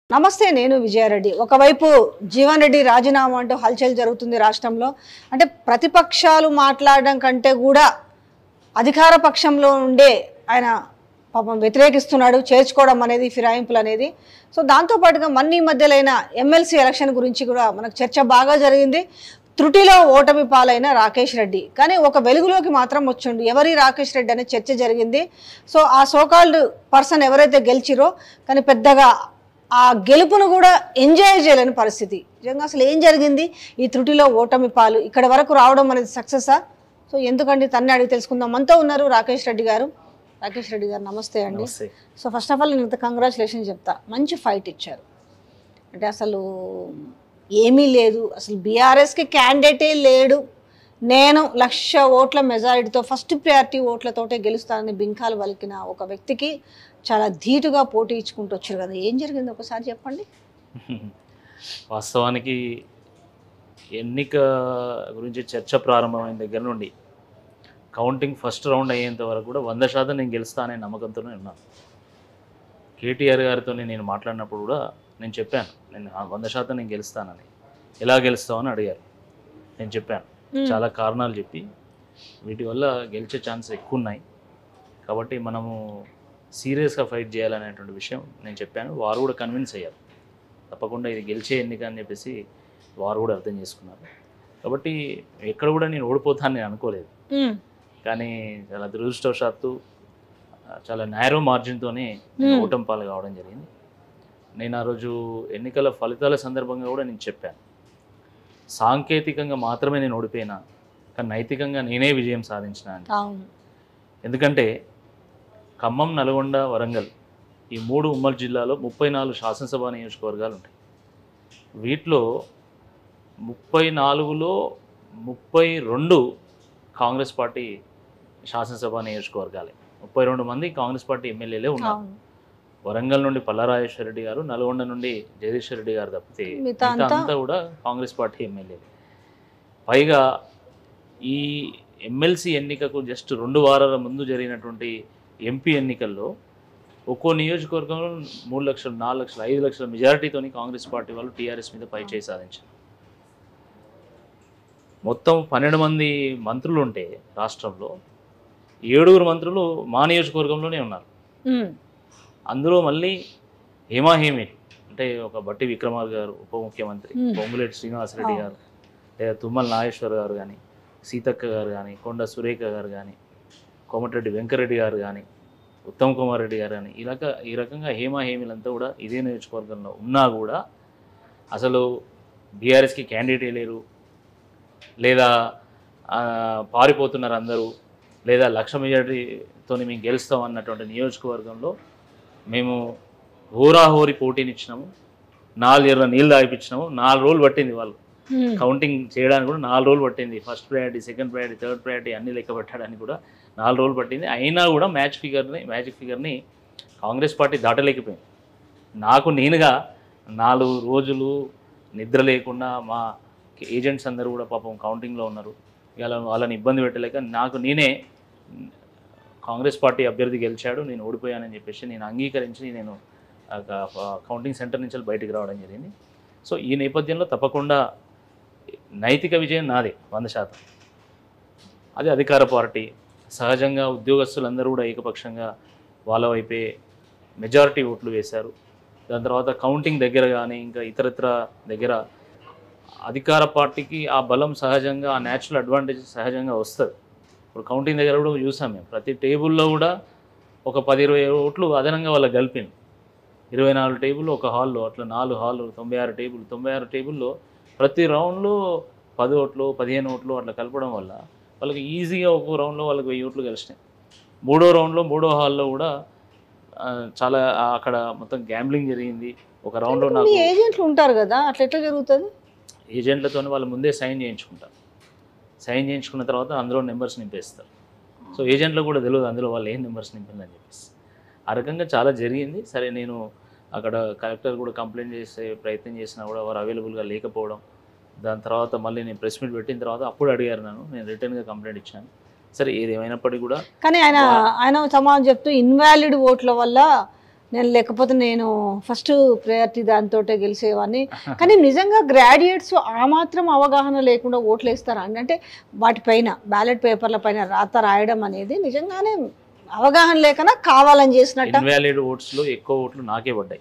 నమస్తే నేను విజయారెడ్డి ఒకవైపు జీవన్ రెడ్డి రాజీనామా అంటూ హల్చల్ జరుగుతుంది రాష్ట్రంలో అంటే ప్రతిపక్షాలు మాట్లాడడం కంటే కూడా అధికార పక్షంలో ఉండే ఆయన పాపం వ్యతిరేకిస్తున్నాడు చేర్చుకోవడం అనేది ఫిరాయింపులు అనేది సో దాంతోపాటుగా మన్ని మధ్యలైన ఎమ్మెల్సీ ఎలక్షన్ గురించి కూడా మనకు చర్చ బాగా జరిగింది త్రుటిలో ఓటమి పాలైన రాకేష్ రెడ్డి కానీ ఒక వెలుగులోకి మాత్రం వచ్చిండు ఎవరి రాకేష్ రెడ్డి అనే చర్చ జరిగింది సో ఆ సోకాల్డ్ పర్సన్ ఎవరైతే గెలిచిరో కానీ పెద్దగా ఆ గెలుపును కూడా ఎంజాయ్ చేయలేని పరిస్థితి నిజంగా అసలు ఏం జరిగింది ఈ త్రుటిలో ఓటమి పాలు ఇక్కడ వరకు రావడం అనేది సక్సెసా సో ఎందుకండి తన్నే అడిగి తెలుసుకుందాం మనతో ఉన్నారు రాకేష్ రెడ్డి గారు రాకేష్ రెడ్డి గారు నమస్తే అండి నమస్తే సో ఫస్ట్ ఆఫ్ ఆల్ నేను ఇంత కంగ్రాచులేషన్ చెప్తా మంచి ఫైట్ ఇచ్చారు అంటే అసలు ఏమీ లేదు అసలు బీఆర్ఎస్కి క్యాండిడేటే లేడు నేను లక్ష ఓట్ల మెజారిటీతో ఫస్ట్ ప్రయారిటీ ఓట్లతోటే గెలుస్తానని బింకాలు పలికిన ఒక వ్యక్తికి చాలా ధీటుగా పోటీ ఇచ్చుకుంటూ వచ్చారు కదా ఏం జరిగింది ఒకసారి చెప్పండి వాస్తవానికి ఎన్నిక గురించి చర్చ ప్రారంభమైన దగ్గర నుండి కౌంటింగ్ ఫస్ట్ రౌండ్ అయ్యేంత వరకు కూడా వంద శాతం నేను గెలుస్తానే నమ్మకంతోనే ఉన్నాను కేటీఆర్ గారితో నేను మాట్లాడినప్పుడు కూడా నేను చెప్పాను నేను ఆ వంద శాతం నేను గెలుస్తానని ఎలా గెలుస్తామని అడిగారు నేను చెప్పాను చాలా కారణాలు చెప్పి వీటి వల్ల గెలిచే ఛాన్స్ ఎక్కువ ఉన్నాయి కాబట్టి మనము సీరియస్గా ఫైట్ చేయాలనేటువంటి విషయం నేను చెప్పాను వారు కూడా కన్విన్స్ అయ్యారు తప్పకుండా ఇది గెలిచే ఎన్నిక అని చెప్పేసి వారు కూడా అర్థం చేసుకున్నారు కాబట్టి ఎక్కడ కూడా నేను ఓడిపోతానని నేను అనుకోలేదు మ్మ్. కానీ చాలా దురదృష్టవశాత్తు ఆ, చాలా నేరో మార్జిన్తోనే Hmm. ఓటమి పాలు కావడం జరిగింది నేను ఆ రోజు ఎన్నికల ఫలితాల సందర్భంగా కూడా నేను చెప్పాను సాంకేతికంగా మాత్రమే నేను ఓడిపోయినా కానీ నైతికంగా నేనే విజయం సాధించిన అని అవును ఎందుకంటే ఖమ్మం నల్గొండ వరంగల్ ఈ మూడు ఉమ్మడి జిల్లాలో ముప్పై నాలుగు శాసనసభ నియోజకవర్గాలు ఉంటాయి వీటిలో ముప్పై నాలుగులో ముప్పై రెండు కాంగ్రెస్ పార్టీ శాసనసభ నియోజకవర్గాలే ముప్పై రెండు మంది కాంగ్రెస్ పార్టీ ఎమ్మెల్యేలే ఉన్నారు అవును వరంగల్ నుండి పల్లారాజేశ్వర రెడ్డి గారు నల్గొండ నుండి జగదీశ్వర రెడ్డి గారు తప్పితే మిగతా మిగతా అంతా- అంతా కూడా కాంగ్రెస్ పార్టీ ఎమ్మెల్యే పైగా ఈ ఎమ్మెల్సీ ఎన్నికకు జస్ట్ రెండు వారాల ముందు జరిగినటువంటి ఎంపీ ఎన్నికల్లో ఒక్కో నియోజకవర్గంలో మూడు లక్షలు నాలుగు లక్షలు ఐదు లక్షల మెజారిటీతోని కాంగ్రెస్ పార్టీ వాళ్ళు టీఆర్ఎస్ మీద పై చేయి సాధించారు మొత్తం పన్నెండు మంది మంత్రులు ఉంటే రాష్ట్రంలో ఏడుగురు మంత్రులు మా నియోజకవర్గంలోనే ఉన్నారు మ్మ్. అందులో మళ్ళీ హేమాహేమి అంటే ఒక బట్టి విక్రమార్ గారు ఉప ముఖ్యమంత్రి Hmm. పొంగులేటి శ్రీనివాసరెడ్డి అవును. గారు లేదా తుమ్మల నాగేశ్వర్ గారు కానీ సీతక్క గారు కానీ కొండ సురేఖ గారు కానీ కోమటిరెడ్డి వెంకరెడ్డి గారు కానీ ఉత్తమ్ కుమార్ రెడ్డి గారు కానీ ఈ రక ఈ రకంగా హేమాహేమిలంతా కూడా ఇదే నియోజకవర్గంలో ఉన్నా కూడా అసలు బీఆర్ఎస్కి క్యాండిడేటే లేరు లేదా ఆ, పారిపోతున్నారు అందరూ లేదా లక్ష మెజారిటీతో మేము గెలుస్తాం అన్నటువంటి నియోజకవర్గంలో మేము హోరాహోరి పోటీనిచ్చినాము నాలుగు ఇరవై నీళ్ళు తాగిపించినాము నాలుగు రోజులు పట్టింది వాళ్ళు మ్మ్. కౌంటింగ్ చేయడానికి కూడా నాలుగు రోజులు పట్టింది first priority second priority third priority అన్ని లెక్క పెట్టడానికి కూడా నాలుగు రోజులు పట్టింది అయినా కూడా మ్యాచ్ ఫిగర్ని మ్యాజిక్ ఫిగర్ని కాంగ్రెస్ పార్టీ దాటలేకపోయింది నాకు నేనుగా నాలుగు రోజులు నిద్ర లేకుండా మా ఏజెంట్స్ అందరూ కూడా పాపం కౌంటింగ్లో ఉన్నారు ఇలా వాళ్ళని ఇబ్బంది పెట్టలేక నాకు నేనే కాంగ్రెస్ పార్టీ అభ్యర్థి గెలిచాడు నేను ఓడిపోయానని చెప్పేసి నేను అంగీకరించి నేను ఆ క- కౌంటింగ్ సెంటర్ నుంచి బయటికి రావడం జరిగింది సో ఈ నేపథ్యంలో తప్పకుండా నైతిక విజయం నాదే వంద శాతం అది అధికార పార్టీ సహజంగా ఉద్యోగస్తులందరూ కూడా ఏకపక్షంగా వాళ్ళ వైపే మెజారిటీ ఓట్లు వేశారు దాని తర్వాత కౌంటింగ్ దగ్గర కానీ ఇంకా ఇతరత్ర దగ్గర అధికార పార్టీకి ఆ బలం సహజంగా ఆ న్యాచురల్ అడ్వాంటేజ్ సహజంగా వస్తుంది ఇప్పుడు కౌంటింగ్ దగ్గర కూడా చూసాం మేము ప్రతి టేబుల్లో కూడా ఒక పది ఇరవై ఓట్లు అదనంగా వాళ్ళకి కలిపింది ఇరవై నాలుగు టేబుల్ ఒక హాల్లో అట్లా నాలుగు హాళ్ళు తొంభై ఆరు టేబుల్ తొంభై ఆరు టేబుల్లో ప్రతి రౌండ్లో పది ఓట్లు పదిహేను ఓట్లు అట్లా కలపడం వల్ల వాళ్ళకి ఈజీగా ఒక్కో రౌండ్లో వాళ్ళకి వెయ్యి ఓట్లు కలిసినాయి మూడో రౌండ్లో మూడో హాల్లో కూడా ఆ, చాలా ఆ, అక్కడ మొత్తం గ్యాంబ్లింగ్ జరిగింది ఒక రౌండ్లో మీ నాకు ఏజెంట్లు ఉంటారు కదా అట్లా ఎట్లా జరుగుతుంది ఏజెంట్లతో వాళ్ళు ముందే సైన్ చేయించుకుంటారు సైన్ చేయించుకున్న తర్వాత అందులో నెంబర్స్ నింపేస్తారు సో ఏజెంట్లకు కూడా తెలియదు అందులో వాళ్ళు ఏం నెంబర్స్ నింపిందని చెప్పేసి ఆ రకంగా చాలా జరిగింది సరే నేను అక్కడ కలెక్టర్ కూడా కంప్లైంట్ చేసే ప్రయత్నం చేసినా కూడా వారు అవైలబుల్గా లేకపోవడం దాని తర్వాత మళ్ళీ నేను ప్రెస్ మీట్ పెట్టిన తర్వాత అప్పుడు అడిగారు నన్ను నేను రిటర్న్గా కంప్లైంట్ ఇచ్చాను సరే ఏది ఏమైనప్పటికీ కూడా కానీ ఆయన ఆయన సమాధానం చెప్తూ ఇన్వాలిడ్ ఓట్ల వల్ల నేను లేకపోతే నేను ఫస్ట్ ప్రయారిటీ దాంతో గెలిచేవాడిని కానీ నిజంగా గ్రాడ్యుయేట్స్ ఆ మాత్రం అవగాహన లేకుండా ఓట్లు వేస్తారా అండి అంటే వాటిపైన బ్యాలెట్ పేపర్ల పైన రాత రాయడం అనేది నిజంగానే అవగాహన లేకనా కావాలని చేసినట్ట ఇన్వాలిడ్ ఓట్స్లో ఎక్కువ ఓట్లు నాకే పడ్డాయి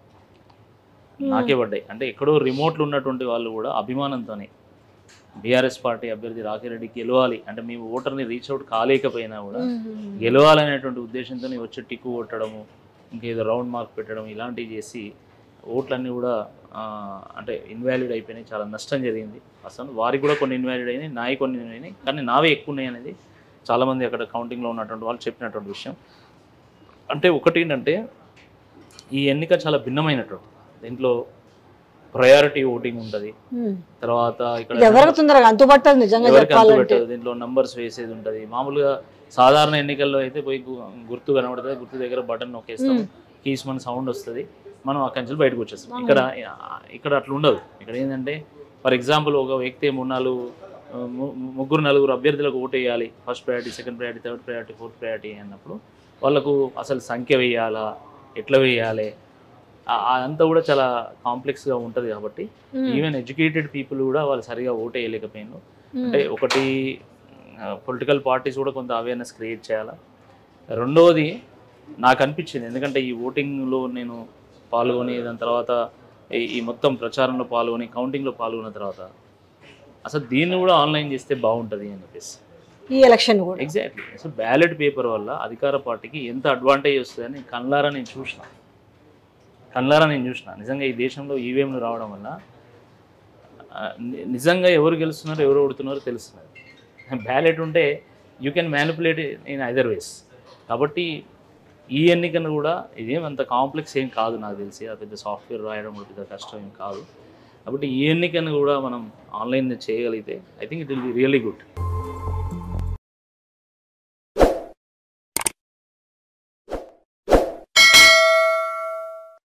నాకే పడ్డాయి అంటే ఎక్కడో రిమోట్లు ఉన్నటువంటి వాళ్ళు కూడా అభిమానంతోనే బీఆర్ఎస్ పార్టీ అభ్యర్థి రాకిరెడ్డి గెలవాలి అంటే మేము ఓటర్ని రీచ్ అవుట్ కాలేకపోయినా కూడా గెలవాలనేటువంటి ఉద్దేశంతో వచ్చి టిక్కు కొట్టడము ఇంకేదో రౌండ్ మార్క్ పెట్టడం ఇలాంటివి చేసి ఓట్లన్నీ కూడా ఆ, అంటే ఇన్వాలిడ్ అయిపోయినాయి చాలా నష్టం జరిగింది అసలు వారికి కూడా కొన్ని ఇన్వాలిడ్ అయినాయి నాయి కొన్ని అయినాయి కానీ నావే ఎక్కువ ఉన్నాయి అనేది చాలామంది అక్కడ కౌంటింగ్లో ఉన్నటువంటి వాళ్ళు చెప్పినటువంటి విషయం అంటే ఒకటి ఏంటంటే ఈ ఎన్నిక చాలా భిన్నమైనటువంటి దీంట్లో ప్రయారిటీ ఓటింగ్ ఉంటుంది ఉమ్. తర్వాత ఇక్కడ ఎవరికి తొందరగా అంతుపట్టదు నిజంగా ఎవరికి అంతు చెప్పాలంటే పెట్టదు దీంట్లో నంబర్స్ వేసేది ఉంటుంది మామూలుగా సాధారణ ఎన్నికల్లో అయితే పోయి గు- గుర్తు కనబడుతుంది గుర్తు దగ్గర బటన్ నొక్కేస్తాం మ్మ్. కీస్ మన సౌండ్ వస్తుంది మనం అక్కడి నుంచి బయటకు వచ్చేస్తాం ఇక్కడ ఇక్కడ అట్లా ఉండదు ఇక్కడ ఏంటంటే ఫర్ ఎగ్జాంపుల్ ఒక వ్యక్తి మూడు నాలుగు ఆ, ము- ముగ్గురు నలుగురు అభ్యర్థులకు ఓటు వేయాలి first priority second priority third priority fourth priority అన్నప్పుడు వాళ్ళకు అసలు సంఖ్య వేయాలా ఎట్లా వేయాలి ఆ- అదంతా కూడా చాలా కాంప్లెక్స్గా ఉంటుంది కాబట్టి ఉమ్. ఈవెన్ ఎడ్యుకేటెడ్ పీపుల్ కూడా వాళ్ళు సరిగా ఓటు వేయలేకపోయినారు ఉమ్. అంటే ఒకటి పొలిటికల్ పార్టీస్ కూడా కొంత అవేర్నెస్ క్రియేట్ చేయాలి రెండవది నాకు అనిపించింది ఎందుకంటే ఈ ఓటింగ్లో నేను పాల్గొని దాని తర్వాత ఈ- ఈ మొత్తం ప్రచారంలో పాల్గొని కౌంటింగ్లో పాల్గొన్న తర్వాత అసలు దీన్ని కూడా ఆన్లైన్ చేస్తే బాగుంటుంది అని చెప్పేసి ఈ ఎలక్షన్ కూడా ఎగ్జాక్ట్లీ అసలు బ్యాలెట్ పేపర్ వల్ల అధికార పార్టీకి ఎంత అడ్వాంటేజ్ వస్తుందని కళ్ళారా నేను చూసిన కళ్ళారా నేను చూసిన నిజంగా ఈ దేశంలో ఈవీఎంలు రావడం వల్ల ఆ, ని- నిజంగా ఎవరు గెలుస్తున్నారో ఎవరు ఓడుతున్నారో తెలుస్తున్నారు బ్యాలెట్ ఉంటే you can manipulate in either ways కాబట్టి ఈ ఎన్నికను కూడా ఇదేం అంత కాంప్లెక్స్ ఏం కాదు నాకు తెలిసి అది పెద్ద సాఫ్ట్వేర్ రాయడం కూడా పెద్ద కష్టం ఏం కాదు కాబట్టి ఈ ఎన్నికను కూడా మనం ఆన్లైన్ చేయగలిగితే I think it will be really good